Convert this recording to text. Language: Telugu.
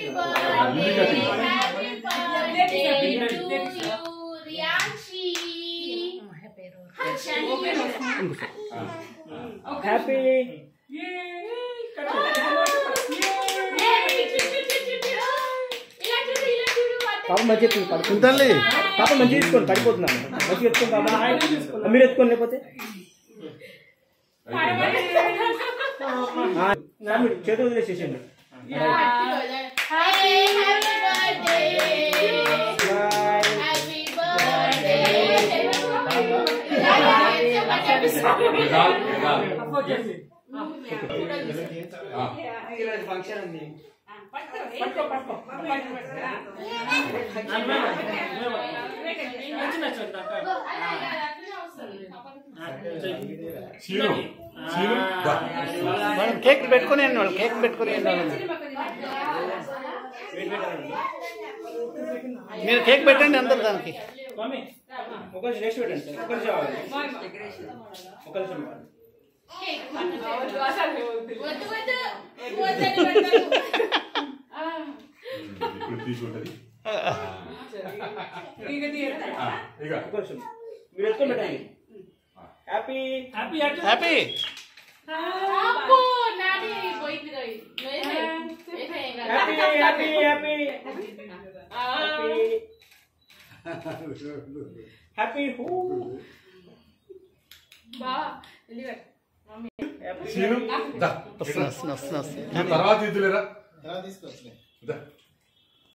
birthday, happy birthday to you, Riyanshi. Happy పాప మంచిగా ఎత్తుకుంది పడుకుంది తల్లి పాప మంచిగా ఎత్తుకోండి పడిపోతున్నాను మంచిగా ఎత్తుకోండి పాప మీరు ఎత్తుకోండి లేకపోతే ఆ, నా మీరు చేతులు వదిలేసేసండి Happy birthday. Happy birthday. Function ఉంది సీను సీను దా. మేడం కేక్ పెట్టుకుని వాళ్ళు కేక్ పెట్టుకుని మీరు కేక్ పెట్టండి అందరు దానికి మమ్మీ ఒక నిమిషం నెక్స్ట్ పెట్టండి సార్ ఒక నిమిషం ఆగండి. ఒక నిమిషం ఆగండి. వద్దు వద్దు వద్దని పెడతాను ఇప్పుడు తీసుకుంటది ఇక ఒక నిమిషం మీరు ఎత్తుకొని పెట్టండి హ్యాపీ హ్యాపీ హ్యాపీ అబ్బో నాది పోయింది రోయ్ హ్యాపీ హ్యాపీ హ్యాపీ హ్యాపీ హూ సీను దా. వస్తున్నా వస్తున్నా వస్తున్నా వస్తున్నా నువ్వు తర్వాత ఇద్దులేరా ఎలా తీసుకొచ్చినాయి దా.